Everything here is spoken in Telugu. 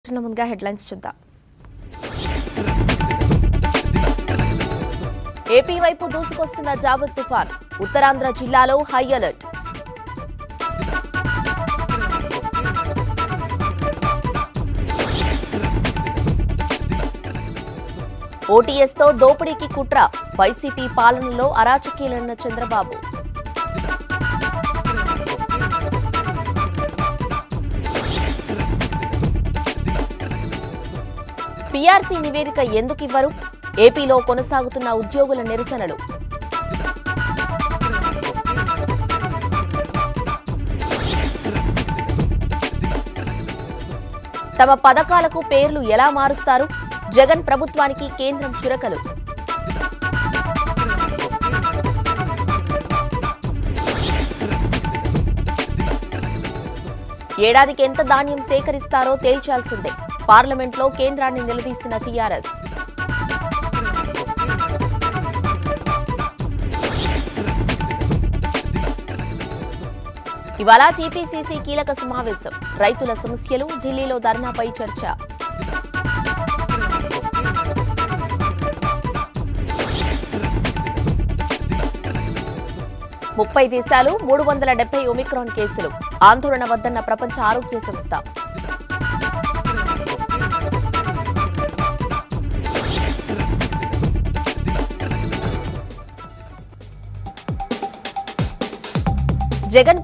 చిన్న ముందుగా హెడ్లైన్స్ చూద్దాం ఏపీ వైపు దూసుకొస్తున్న జాబర్ తుఫాన్ ఉత్తరాంధ్ర జిల్లాలో హై అలర్ట్ ఓటీఎస్తో దోపిడీకి కుట్ర వైసీపీ పాలనలో అరాచకీలన్న చంద్రబాబు పీఆర్సీ నివేదిక ఎందుకు ఇవ్వరు ఏపీలో కొనసాగుతున్న ఉద్యోగుల నిరసనలు తమ పథకాలకు పేర్లు ఎలా మారుస్తారు జగన్ ప్రభుత్వానికి కేంద్రం చురకలు ఏడాదికి ఎంత ధాన్యం సేకరిస్తారో తేల్చాల్సిందే పార్లమెంట్లో కేంద్రాన్ని నిలదీస్తున్న టీఆర్ఎస్ ఇవాళ టీపీసీసీ కీలక సమావేశం రైతుల సమస్యలు ఢిల్లీలో ధర్నాపై చర్చ ముప్పై దేశాలు మూడు వందల డెబ్బై ఒమిక్రాన్ కేసులు ఆందోళన వద్దన్న ప్రపంచ ఆరోగ్య సంస్థ జగన్